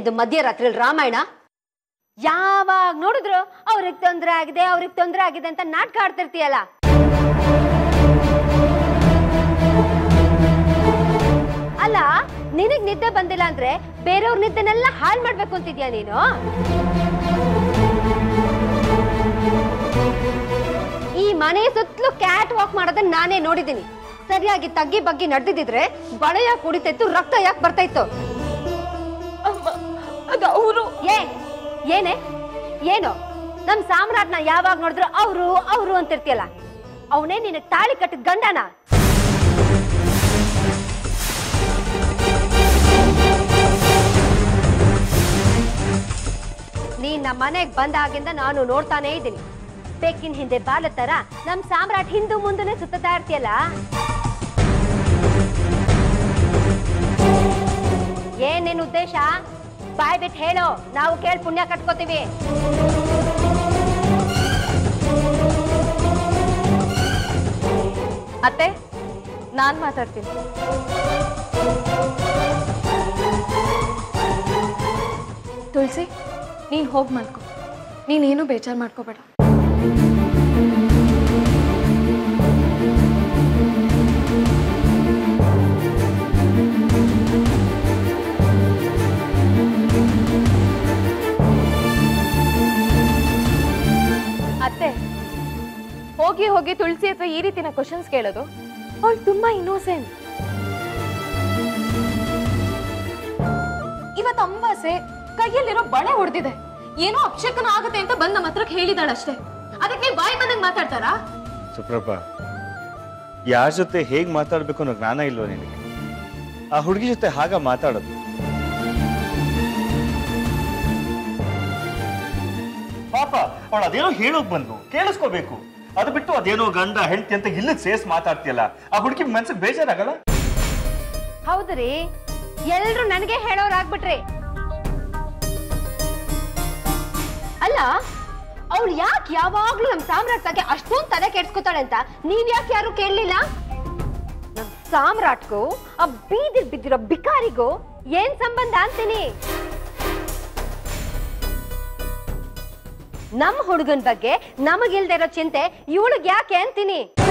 ಇದು ಮಧ್ಯರಾತ್ರಿ ರಾಮಾಯಣ ಯಾವಾಗ ನೋಡಿದ್ರು ಅವ್ರಿಗೆ ತೊಂದರೆ ಆಗಿದೆ ಅವ್ರಿಗೆ ತೊಂದರೆ ಆಗಿದೆ ಅಂತ ನಾಟಕ ಆಡ್ತಿರ್ತೀಯಲ್ಲ ಅಲ್ಲ ನಿನಗ್ ನಿದ್ದೆ ಬಂದಿಲ್ಲ ಅಂದ್ರೆ ಬೇರೆಯವ್ರ ನಿದ್ದೆನೆಲ್ಲ ಹಾಳು ಮಾಡ್ಬೇಕು ಅಂತಿದ್ಯಾ ನೀನು ಈ ಮನೆ ಸುತ್ತಲೂ ಕ್ಯಾಟ್ ವಾಕ್ ಮಾಡೋದನ್ನ ನಾನೇ ನೋಡಿದ್ದೀನಿ ಸರಿಯಾಗಿ ತಗ್ಗಿ ಬಗ್ಗಿ ನಡೆದಿದ್ರೆ ಬಳೆ ಯಾಕೆ ಕುಡಿತೈತು ರಕ್ತ ಯಾಕೆ ಬರ್ತಾ ಇತ್ತು ಅದು ಅವರು ಏ ಏನೇ ಏನು ನಮ್ ಸಾಮ್ರಾಟ್ನ ಯಾವಾಗ ನೋಡಿದ್ರು ಅವ್ರು ಅವ್ರು ಅಂತಿರ್ತೀಯಲ್ಲ ಅವನೇ ನಿನಗ್ ತಾಳಿ ಕಟ್ಟಿದ ಗಂಡನ ನೀನ್ ನಮ್ಮ ಮನೆಗ್ ಬಂದಾಗಿಂದ ನಾನು ನೋಡ್ತಾನೇ ಇದ್ದೀನಿ ಬೆಕ್ಕಿನ ಹಿಂದೆ ಬಾಲ ತರ ನಮ್ ಸಾಮ್ರಾಟ್ ಹಿಂದೂ ಮುಂದನೆ ಸುತ್ತಾ ಇರ್ತೀಯಲ್ಲ ಏನ್ ನಿನ್ ಉದ್ದೇಶ ಬಾಯ್ ಬಿಟ್ಟು ಹೇಳು ನಾವು ಕೇಳಿ ಪುಣ್ಯ ಕಟ್ಕೋತೀವಿ ಅತ್ತೆ ನಾನ್ ಮಾತಾಡ್ತೀನಿ ತುಳಸಿ ನೀನ್ ಹೋಗ್ ಮಲ್ಕೋ ನೀನೇನು ಬೇಜಾರು ಮಾಡ್ಕೋಬೇಡ ಅತ್ತೆ ಹೋಗಿ ಹೋಗಿ ತುಳಸಿ ಹತ್ರ ಈ ರೀತಿನ ಕ್ವಶನ್ಸ್ ಕೇಳೋದು ಅವಳು ತುಂಬಾ ಇನ್ನೋಸೆಂಟ್ ಇವತ್ತು ಅಂಬಾಸೆ ಕೈಯಲ್ಲಿರೋ ಬಳೆ ಹೊಡೆದಿದೆ ಏನೋ ಅಪಶಕನ ಆಗತ್ತೆ ಅಂತ ಬಂದ ನಮ್ಮ ಹತ್ರಕ್ಕೆ ಹೇಳಿದಾಳಷ್ಟೇ ಅದಕ್ಕೆ ನೀವು ಬಾಯಿ ಬಂದಂಗೆ ಮಾತಾಡ್ತಾರಾ ಸುಪ್ರಭಾ ಯಾರ ಜೊತೆ ಹೇಗ್ ಮಾತಾಡ್ಬೇಕು ಅನ್ನೋ ಜ್ಞಾನ ಇಲ್ವೋ ನಿನಗೆ ಆ ಹುಡುಗಿ ಜೊತೆ ಹಾಗ ಮಾತಾಡೋದು ಪಾಪ ಅವಳು ಅದೇನೋ ಹೇಳೋಕ್ ಬಂದು ಕೇಳಿಸ್ಕೋಬೇಕು ಅದು ಬಿಟ್ಟು ಅದೇನೋ ಗಂಡ ಹೆಂಡತಿ ಅಂತ ಇಲ್ಲದ ಸೇಸ್ ಮಾತಾಡ್ತೀಯಲ್ಲ ಆ ಹುಡುಗಿ ಮನ್ಸಿಗೆ ಬೇಜಾರಾಗಲ್ಲ ಹೌದ್ರಿ ಎಲ್ರು ನನಗೆ ಹೇಳೋರಾಗ್ಬಿಟ್ರಿ ಅಲ್ಲ ಅವಳು ಯಾಕೆ ಯಾವಾಗ್ಲೂ ನಮ್ ಸಾಮ್ರಾಟ್ ಬಗ್ಗೆ ಅಷ್ಟೊಂದ್ ತಲೆ ಕೆಡ್ಸ್ಕೊತಾಳೆ ಅಂತ ನೀವ್ ಯಾಕೆ ಯಾರು ಕೇಳಲಿಲ್ಲ ನಮ್ ಸಾಮ್ರಾಟ್ಗೂ ಆ ಬೀದಿಲ್ ಬಿದ್ದಿರೋ ಬಿಕಾರಿಗೂ ಏನ್ ಸಂಬಂಧ ಅಂತೀನಿ ನಮ್ ಹುಡುಗನ್ ಬಗ್ಗೆ ನಮಗಿಲ್ದೇ ಇರೋ ಚಿಂತೆ ಇವಳಿಗೆ ಯಾಕೆ ಅಂತೀನಿ